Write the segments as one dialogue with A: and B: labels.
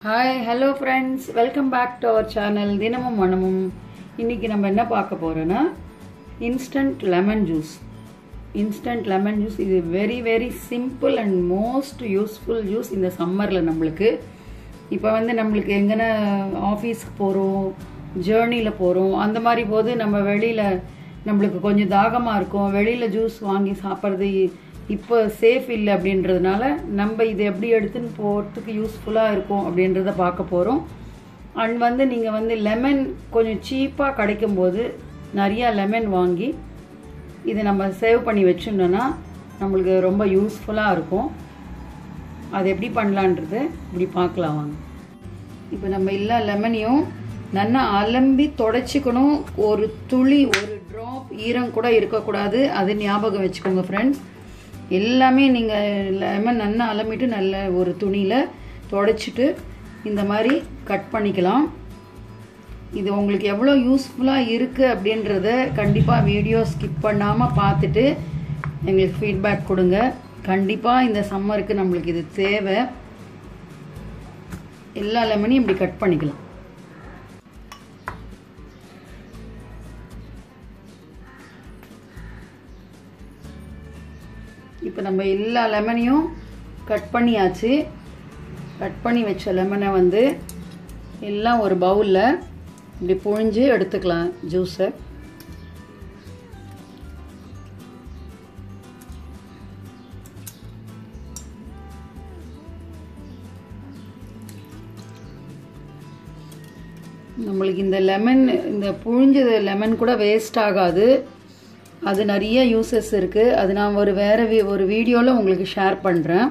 A: hi hello friends welcome back to our channel தினமும் மனமும் இன்னைக்கு நம்ம என்ன பார்க்க போறோம்னா instant lemon juice instant lemon juice இது very very simple and most useful juice இந்த சம்மரில் நம்மளுக்கு இப்போ வந்து நம்மளுக்கு எங்கன்னா ஆஃபீஸ்க்கு போகிறோம் ஜேர்னியில் போகிறோம் அந்த மாதிரி போது நம்ம வெளியில் நம்மளுக்கு கொஞ்சம் தாகமாக இருக்கும் வெளியில் ஜூஸ் வாங்கி சாப்பிட்றது இப்போ சேஃப் இல்லை அப்படின்றதுனால நம்ம இது எப்படி எடுத்துன்னு போகிறதுக்கு யூஸ்ஃபுல்லாக இருக்கும் அப்படின்றத பார்க்க போகிறோம் அண்ட் வந்து நீங்கள் வந்து லெமன் கொஞ்சம் சீப்பாக கிடைக்கும்போது நிறையா லெமன் வாங்கி இதை நம்ம சேவ் பண்ணி வச்சுட்டோன்னா நம்மளுக்கு ரொம்ப யூஸ்ஃபுல்லாக இருக்கும் அது எப்படி பண்ணலான்றது இப்படி பார்க்கலாம் வாங்க இப்போ நம்ம எல்லா லெமனையும் நல்லா அலம்பி தொடச்சிக்கணும் ஒரு துளி ஒரு ட்ராப் ஈரம் கூட இருக்கக்கூடாது அது ஞாபகம் வச்சுக்கோங்க ஃப்ரெண்ட்ஸ் எல்லாமே நீங்கள் லெமன் நல்லா அலம்பிட்டு நல்ல ஒரு துணியில் தொடச்சிட்டு இந்த மாதிரி கட் பண்ணிக்கலாம் இது உங்களுக்கு எவ்வளோ யூஸ்ஃபுல்லாக இருக்குது அப்படின்றத கண்டிப்பாக வீடியோ ஸ்கிப் பண்ணாமல் பார்த்துட்டு எங்களுக்கு ஃபீட்பேக் கொடுங்க கண்டிப்பாக இந்த சம்மருக்கு நம்மளுக்கு இது தேவை எல்லா லெமனையும் இப்படி கட் பண்ணிக்கலாம் இப்போ நம்ம எல்லா லெமனையும் கட் பண்ணியாச்சு கட் பண்ணி வச்ச லெமனை வந்து எல்லாம் ஒரு பவுலில் இப்படி புழிஞ்சு எடுத்துக்கலாம் ஜூஸை நம்மளுக்கு இந்த லெமன் இந்த புழிஞ்சது லெமன் கூட வேஸ்ட் ஆகாது அது நிறைய யூசஸ் இருக்குது அது நான் ஒரு வேறு வி ஒரு வீடியோவில் உங்களுக்கு ஷேர் பண்ணுறேன்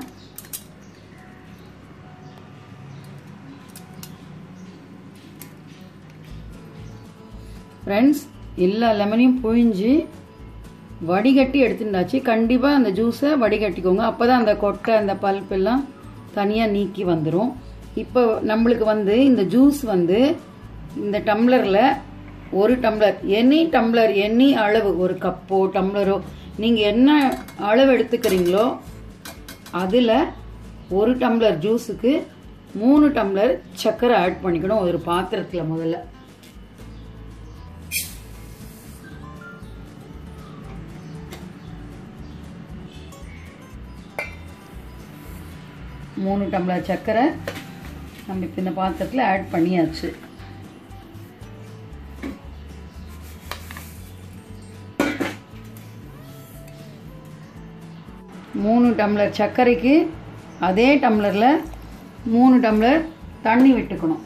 A: ஃப்ரெண்ட்ஸ் எல்லா லெமனையும் புழிஞ்சு வடிகட்டி எடுத்துட்டாச்சு கண்டிப்பாக அந்த ஜூஸை வடிகட்டிக்கோங்க அப்போ தான் அந்த கொட்டை அந்த பல்ப் எல்லாம் தனியாக நீக்கி வந்துடும் இப்போ நம்மளுக்கு வந்து இந்த ஜூஸ் வந்து இந்த டம்ளரில் ஒரு டம்ளர் எனி டம்ளர் எனி அளவு ஒரு கப்போ டம்ளரோ நீங்கள் என்ன அளவு எடுத்துக்கிறீங்களோ அதில் ஒரு டம்ளர் ஜூஸுக்கு மூணு டம்ளர் சர்க்கரை ஆட் பண்ணிக்கணும் ஒரு பாத்திரத்தில் முதல்ல மூணு டம்ளர் சர்க்கரை நம்ம இப்போ இந்த பாத்திரத்தில் ஆட் பண்ணியாச்சு மூணு டம்ளர் சர்க்கரைக்கு அதே டம்ளரில் மூணு டம்ளர் தண்ணி விட்டுக்கணும்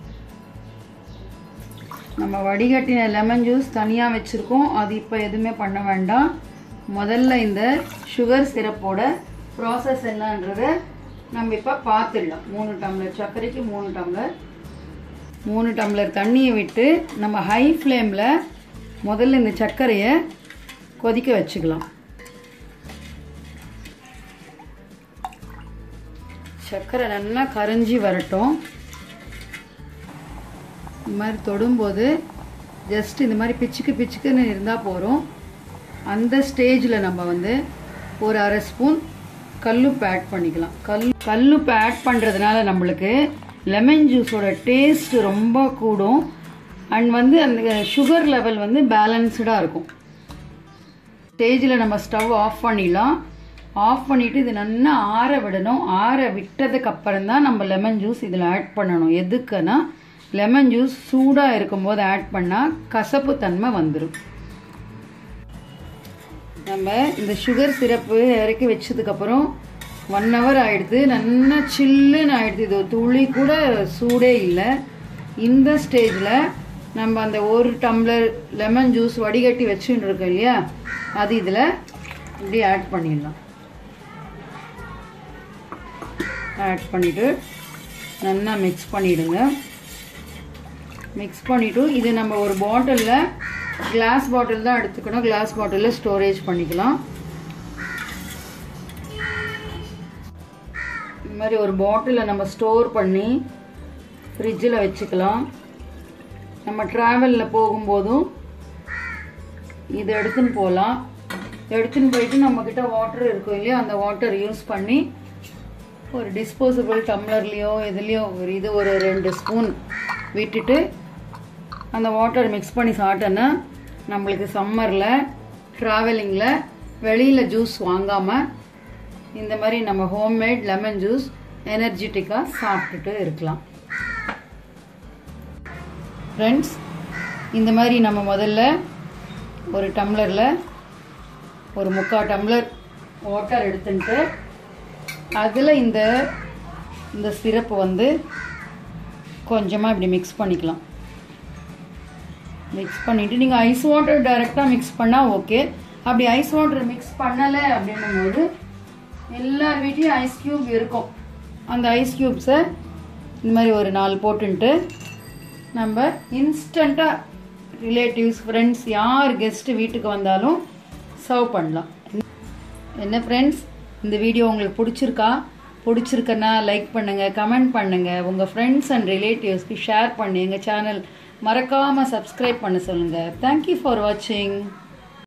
A: நம்ம வடிகட்டின லெமன் ஜூஸ் தனியாக வச்சுருக்கோம் அது இப்போ எதுவுமே பண்ண வேண்டாம் முதல்ல இந்த சுகர் சிரப்போட ப்ராசஸ் என்னன்றத நம்ம இப்போ பார்த்துடலாம் மூணு டம்ளர் சர்க்கரைக்கு மூணு டம்ளர் மூணு டம்ளர் தண்ணியை விட்டு நம்ம ஹை ஃப்ளேமில் முதல்ல இந்த சர்க்கரையை கொதிக்க வச்சுக்கலாம் சர்க்கரை நல்லா கரைஞ்சி வரட்டும் இந்த மாதிரி தொடும்போது ஜஸ்ட் இந்த மாதிரி பிச்சுக்கு பிச்சுக்குன்னு இருந்தால் போகிறோம் அந்த ஸ்டேஜில் நம்ம வந்து ஒரு அரை ஸ்பூன் கல்லுப்பு ஆட் பண்ணிக்கலாம் கல் கல்லுப்பு ஆட் பண்ணுறதுனால நம்மளுக்கு லெமன் ஜூஸோட டேஸ்ட் ரொம்ப கூடும் அண்ட் வந்து அந்த சுகர் லெவல் வந்து பேலன்ஸ்டாக இருக்கும் ஸ்டேஜில் நம்ம ஸ்டவ் ஆஃப் பண்ணிடலாம் ஆஃப் பண்ணிவிட்டு இது நல்லா ஆற விடணும் ஆற விட்டதுக்கு அப்புறம் தான் நம்ம லெமன் ஜூஸ் இதில் ஆட் பண்ணணும் எதுக்குன்னா லெமன் ஜூஸ் சூடாக இருக்கும்போது ஆட் பண்ணால் கசப்பு தன்மை வந்துடும் நம்ம இந்த சுகர் சிரப்பு இறக்கி வச்சதுக்கப்புறம் ஒன் ஹவர் ஆகிடுது நல்லா சில்லுன்னு ஆகிடுது இது துளி கூட சூடே இல்லை இந்த ஸ்டேஜில் நம்ம அந்த ஒரு டம்ளர் லெமன் ஜூஸ் வடிகட்டி வச்சுட்டு இருக்கோம் இல்லையா அது இதில் இப்படி ஆட் பண்ணிடலாம் ஆட் பண்ணிவிட்டு நல்லா மிக்ஸ் பண்ணிவிடுங்க மிக்ஸ் பண்ணிவிட்டு இது நம்ம ஒரு பாட்டிலில் கிளாஸ் பாட்டில் தான் எடுத்துக்கணும் கிளாஸ் பாட்டிலில் ஸ்டோரேஜ் பண்ணிக்கலாம் இந்த மாதிரி ஒரு பாட்டிலில் நம்ம ஸ்டோர் பண்ணி ஃப்ரிட்ஜில் வச்சுக்கலாம் நம்ம ட்ராவலில் போகும்போதும் இதை எடுத்துன்னு போகலாம் எடுத்துன்னு போயிட்டு நம்மக்கிட்ட வாட்டர் இருக்கும் இல்லையா அந்த வாட்டர் யூஸ் பண்ணி ஒரு டிஸ்போசபிள் டம்ளர்லேயோ எதுலேயோ ஒரு இது ஒரு ரெண்டு ஸ்பூன் விட்டுட்டு அந்த வாட்டர் மிக்ஸ் பண்ணி சாப்பிட்டோன்னா நம்மளுக்கு சம்மரில் ட்ராவலிங்கில் வெளியில் ஜூஸ் வாங்காமல் இந்த மாதிரி நம்ம ஹோம்மேட் லெமன் ஜூஸ் எனர்ஜெட்டிக்காக சாப்பிட்டுட்டு இருக்கலாம் ஃப்ரெண்ட்ஸ் இந்த மாதிரி நம்ம முதல்ல ஒரு டம்ளரில் ஒரு முக்கால் டம்ளர் வாட்டர் எடுத்துட்டு அதில் இந்த இந்த சிரப்பு வந்து கொஞ்சமாக இப்படி மிக்ஸ் பண்ணிக்கலாம் மிக்ஸ் பண்ணிவிட்டு நீங்கள் ஐஸ் வாட்டர் டைரெக்டாக மிக்ஸ் பண்ணால் ஓகே அப்படி ஐஸ் வாட்டர் மிக்ஸ் பண்ணலை அப்படின்னும் போது எல்லார் வீட்லேயும் ஐஸ் க்யூப் இருக்கும் அந்த ஐஸ் க்யூப்ஸை இந்த மாதிரி ஒரு நாலு போட்டுன்ட்டு நம்ம இன்ஸ்டண்ட்டாக ரிலேட்டிவ்ஸ் ஃப்ரெண்ட்ஸ் யார் கெஸ்ட்டு வீட்டுக்கு வந்தாலும் சர்வ் பண்ணலாம் என்ன ஃப்ரெண்ட்ஸ் இந்த வீடியோ உங்களுக்கு பிடிச்சிருக்கா பிடிச்சிருக்கன்னா லைக் பண்ணுங்கள் கமெண்ட் பண்ணுங்கள் உங்கள் ஃப்ரெண்ட்ஸ் அண்ட் ரிலேட்டிவ்ஸ்க்கு ஷேர் பண்ணி எங்கள் சேனல் மறக்காமல் சப்ஸ்கிரைப் பண்ண சொல்லுங்கள் தேங்க்யூ ஃபார் வாட்சிங்